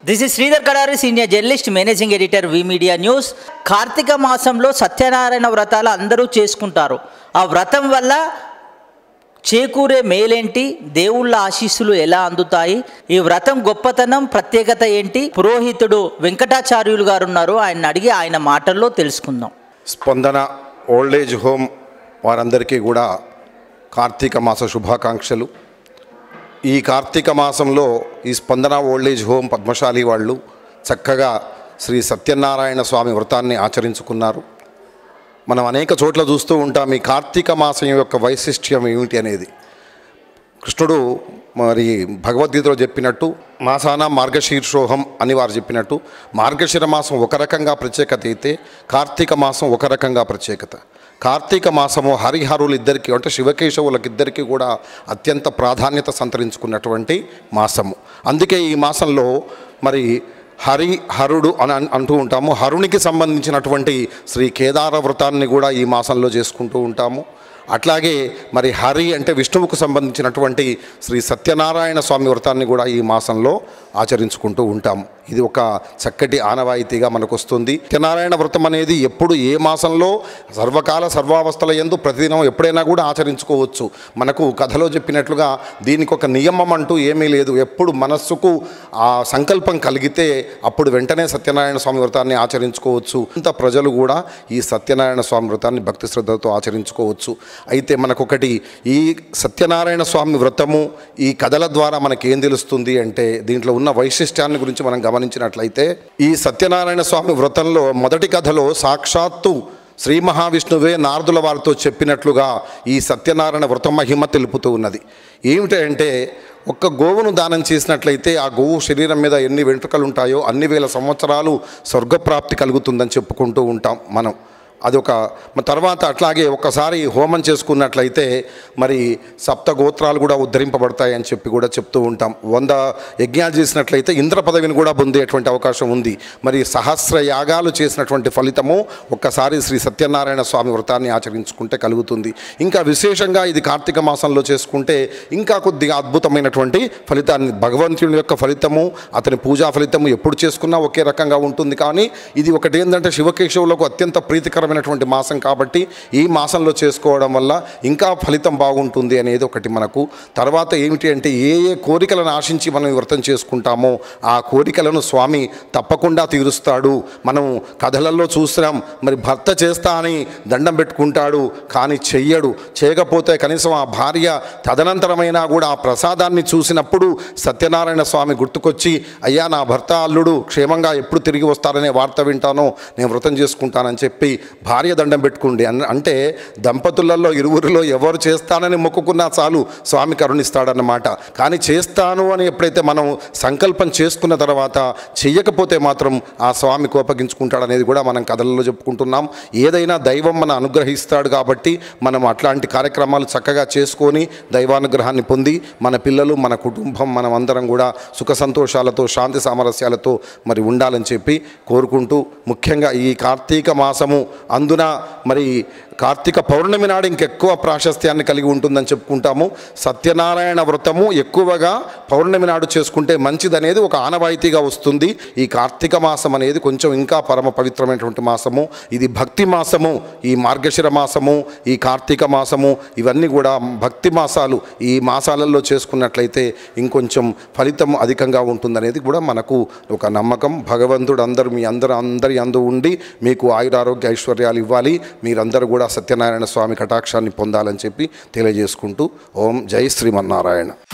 this is Sridhar Kadari senior journalist managing editor V media news Karthika మాసంలో సత్యనారాయణ వ్రతాలు అందరూ చేసుకుంటారు ఆ వ్రతం వల్ల చేకూరే మేలేంటి దేవుళ్ళ ఆశీస్సులు ఎలా అందుతాయి ఈ వ్రతం గొప్పతనం ప్రత్యేకత ఏంటి పురోహితుడు వెంకటాచార్యులు గారు ఉన్నారు ఆయన అడిగి ఆయన మాటల్లో తెలుసుకుందాం స్పందన ఓల్డ్ ఏజ్ హోమ్ వారందరికీ కూడా కార్తీక మాస శుభాకాంక్షలు ఈ కార్తీక మాసంలో ఈ స్పందన ఓల్డ్ ఏజ్ హోమ్ పద్మశాలి వాళ్ళు చక్కగా శ్రీ సత్యనారాయణ స్వామి వ్రతాన్ని ఆచరించుకున్నారు మనం అనేక చోట్ల చూస్తూ ఉంటాం ఈ కార్తీక మాసం యొక్క వైశిష్ట్యం ఏమిటి అనేది కృష్ణుడు మరి భగవద్గీతలో చెప్పినట్టు మాసాన మార్గశీర్షోహం అని వారు చెప్పినట్టు మార్గశిర మాసం ఒక రకంగా ప్రత్యేకత అయితే కార్తీక మాసం ఒక రకంగా ప్రత్యేకత కార్తీక మాసము హరిహరులు ఇద్దరికి అంటే శివకేశవులకిద్దరికీ కూడా అత్యంత ప్రాధాన్యత సంతరించుకున్నటువంటి మాసము అందుకే ఈ మాసంలో మరి హరి హరుడు అని అన్- అంటూ ఉంటాము హరునికి సంబంధించినటువంటి శ్రీ కేదార వ్రతాన్ని కూడా ఈ మాసంలో చేసుకుంటూ ఉంటాము అట్లాగే మరి హరి అంటే విష్ణువుకు సంబంధించినటువంటి శ్రీ సత్యనారాయణ స్వామి వ్రతాన్ని కూడా ఈ మాసంలో ఆచరించుకుంటూ ఉంటాము ఇది ఒక చక్కటి ఆనవాయితీగా మనకు వస్తుంది సత్యనారాయణ వ్రతం అనేది ఎప్పుడు ఏ మాసంలో సర్వకాల సర్వావస్థల ఎందు ప్రతిదినం ఎప్పుడైనా కూడా ఆచరించుకోవచ్చు మనకు కథలో చెప్పినట్లుగా దీనికి ఒక నియమం అంటూ ఏమీ లేదు ఎప్పుడు మనస్సుకు ఆ సంకల్పం కలిగితే అప్పుడు వెంటనే సత్యనారాయణ స్వామి వ్రతాన్ని ఆచరించుకోవచ్చు ఇంత ప్రజలు కూడా ఈ సత్యనారాయణ స్వామి వ్రతాన్ని భక్తి శ్రద్ధతో ఆచరించుకోవచ్చు అయితే మనకొకటి ఈ సత్యనారాయణ స్వామి వ్రతము ఈ కథల ద్వారా మనకేం తెలుస్తుంది అంటే దీంట్లో ఉన్న వైశిష్ట్యాన్ని గురించి మనం గమనించినట్లయితే ఈ సత్యనారాయణ స్వామి వ్రతంలో మొదటి కథలో సాక్షాత్తు శ్రీ మహావిష్ణువే నారదుల వారితో చెప్పినట్లుగా ఈ సత్యనారాయణ వ్రత మహిమ తెలుపుతూ ఉన్నది ఏమిటంటే ఒక్క గోవును దానం చేసినట్లయితే ఆ గోవు శరీరం మీద ఎన్ని వెంట్రుకలు ఉంటాయో అన్ని వేల సంవత్సరాలు స్వర్గప్రాప్తి కలుగుతుందని చెప్పుకుంటూ ఉంటాం మనం అదొక మ- తర్వాత అట్లాగే ఒక్కసారి హోమం చేసుకున్నట్లయితే మరి సప్త గోత్రాలు కూడా ఉద్ధరింపబడతాయి అని చెప్పి కూడా చెప్తూ ఉంటాం వంద యజ్ఞాలు చేసినట్లయితే ఇంద్ర పదవిని కూడా పొందేటువంటి అవకాశం ఉంది మరి సహస్ర యాగాలు చేసినటువంటి ఫలితము ఒక్కసారి శ్రీ సత్యనారాయణ స్వామి వ్రతాన్ని ఆచరించుకుంటే కలుగుతుంది ఇంకా విశేషంగా ఇది కార్తీక మాసంలో చేసుకుంటే ఇంకా కొద్దిగా అద్భుతమైనటువంటి ఫలితాన్ని భగవంతుని యొక్క ఫలితము అతని పూజా ఫలితము ఎప్పుడు చేసుకున్నా ఒకే రకంగా ఉంటుంది కానీ ఇది ఒకటి ఏంటంటే శివకేశవులకు అత్యంత ప్రీతికరమైనటువంటి మాసం కాబట్టి ఈ మాసంలో చేసుకోవడం వల్ల ఇంకా ఫలితం బాగుంటుంది అనేది ఒకటి మనకు తర్వాత ఏమిటి అంటే ఏ ఏ కోరికలను ఆశించి మనం ఈ వ్రతం చేసుకుంటామో ఆ కోరికలను స్వామి తప్పకుండా తీరుస్తాడు మనం కథలలో చూసినాం మరి భర్త చేస్తా అని దండం పెట్టుకుంటాడు కానీ చెయ్యడు చేయకపోతే కనీసం ఆ భార్య తదనంతరమైనా కూడా ఆ ప్రసాదాన్ని చూసినప్పుడు సత్యనారాయణ స్వామి గుర్తుకొచ్చి అయ్యా నా భర్త అల్లుడు క్షేమంగా ఎప్పుడు తిరిగి వస్తారనే వార్త వింటానో నేను వ్రతం చేసుకుంటానని చెప్పి భార్య దండం పెట్టుకుండి అన్- అంటే దంపతులలో ఇరువురిలో ఎవరు చేస్తానని మొక్కుకున్నా చాలు స్వామి కరుణిస్తాడన్నమాట కానీ చేస్తాను అని ఎప్పుడైతే మనం సంకల్పం చేసుకున్న తర్వాత చెయ్యకపోతే మాత్రం ఆ స్వామి కోపగించుకుంటాడనేది కూడా మనం కథలలో చెప్పుకుంటున్నాం ఏదైనా దైవం మన అనుగ్రహిస్తాడు కాబట్టి మనం అట్లాంటి కార్యక్రమాలు చక్కగా చేసుకొని దైవానుగ్రహాన్ని పొంది మన పిల్లలు మన కుటుంబం మనం అందరం కూడా సుఖ సంతోషాలతో శాంతి సామరస్యాలతో మరి ఉండాలని చెప్పి కోరుకుంటూ ముఖ్యంగా ఈ కార్తీక మాసము అందున మరి కార్తీక పౌర్ణమి నాడు ఇంకెక్కువ ప్రాశస్త్యాన్ని కలిగి ఉంటుందని చెప్పుకుంటాము సత్యనారాయణ వ్రతము ఎక్కువగా పౌర్ణమి నాడు చేసుకుంటే మంచిదనేది ఒక ఆనవాయితీగా వస్తుంది ఈ కార్తీక మాసం అనేది కొంచెం ఇంకా పరమ పవిత్రమైనటువంటి మాసము ఇది భక్తి మాసము ఈ మార్గశిర మాసము ఈ కార్తీక మాసము ఇవన్నీ కూడా భక్తి మాసాలు ఈ మాసాలలో చేసుకున్నట్లయితే ఇంకొంచెం ఫలితం అధికంగా ఉంటుందనేది కూడా మనకు ఒక నమ్మకం భగవంతుడు అందరూ మీ అందరూ అందరి అందు ఉండి మీకు ఆయురారోగ్య ఐశ్వర్యాలు ఇవ్వాలి మీరందరూ కూడా సత్యనారాయణ స్వామి కటాక్షాన్ని పొందాలని చెప్పి తెలియజేసుకుంటూ ఓం జై శ్రీమన్నారాయణ